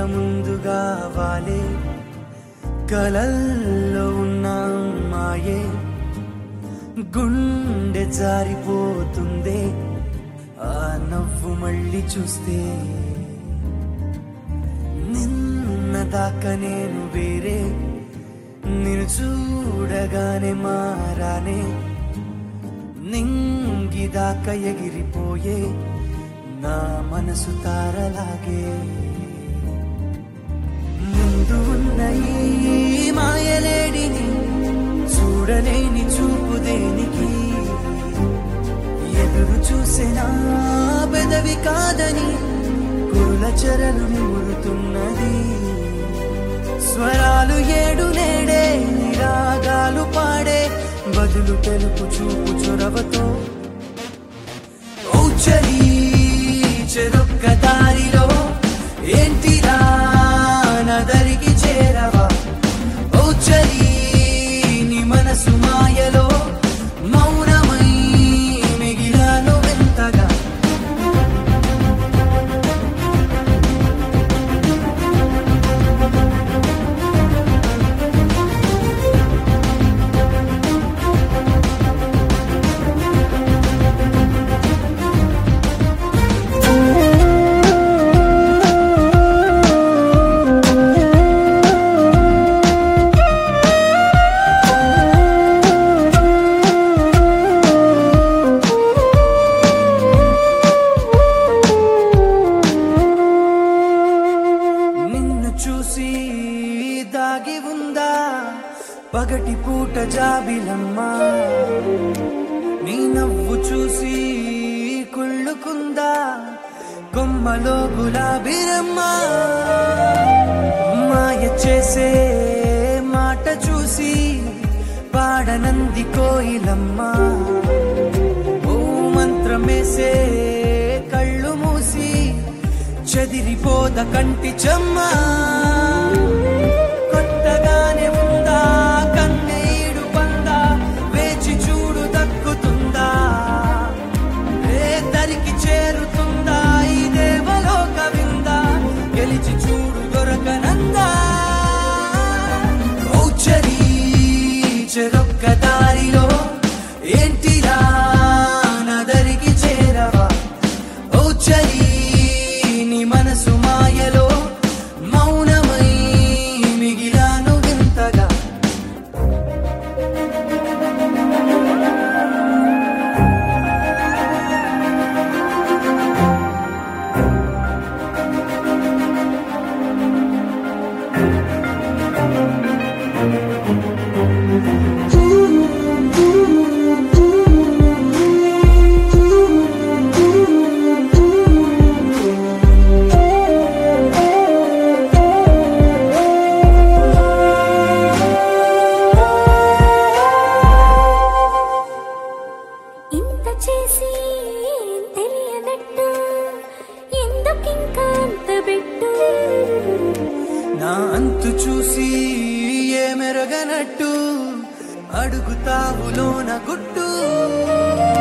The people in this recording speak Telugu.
ముందుగా వాలే కలల్లో ఉన్న మాయే గుండె జారిపోతుందే ఆ నవ్వు మళ్ళీ చూస్తే నిన్న దాకా నేను వేరే నిన్ను చూడగానే మారానే నింగిదాకా ఎగిరిపోయే నా మనసు తారలాగే ముందు ఉన్న ఈ మాయలేడిని చూడలేని చూపు దేనికి ఎదురు చూసినా పెదవి కాదని కురుల చెరలు నిమురుతున్నది స్వరాలు ఏడు నేడే రాగాలు పాడే బదులు తెలుపు చూపు చొరవతో ఔచలి చెరొక్క దారిలో ఏంటిరా నదరికి చేరవా ఔచలి నీ మనసు మాయలో మౌనమై మిగిలాను వింతగా నిన్ను చూసి దాగి ఉందా పగటి పూట జాబిలమ్మా నీ నవ్వు చూసి కుళ్ళుకుందా కొమ్మలో గులాబీరమ్మా మాయ చేసే మాట చూసి పాడనంది కోయిలమ్మా ఓ మంత్రమేసే కళ్ళు మూసి చెదిరిపోద కంటి చెమ్మ కొట్టగానే ఉందా కన్నీడు పందా వేచి చూడు దక్కుతుందా ఏ దరికి చేరుతుందా ఈ దేవలోక విందా గెలిచి చూడు దొరకనందా ఔచరీ చెరొక్క దారిలో ఏంటిరా నదరికి చేరవా ఔచరీ నీ మనసు మాయలో మౌనమై మిగిలాను వింతగా ఇంత చేసి తెలియనట్టు ఎందుకింకా అంత పెట్టు నా అంతు చూసి ఏ మెరగనట్టు అడుగుతావులోన గుట్టు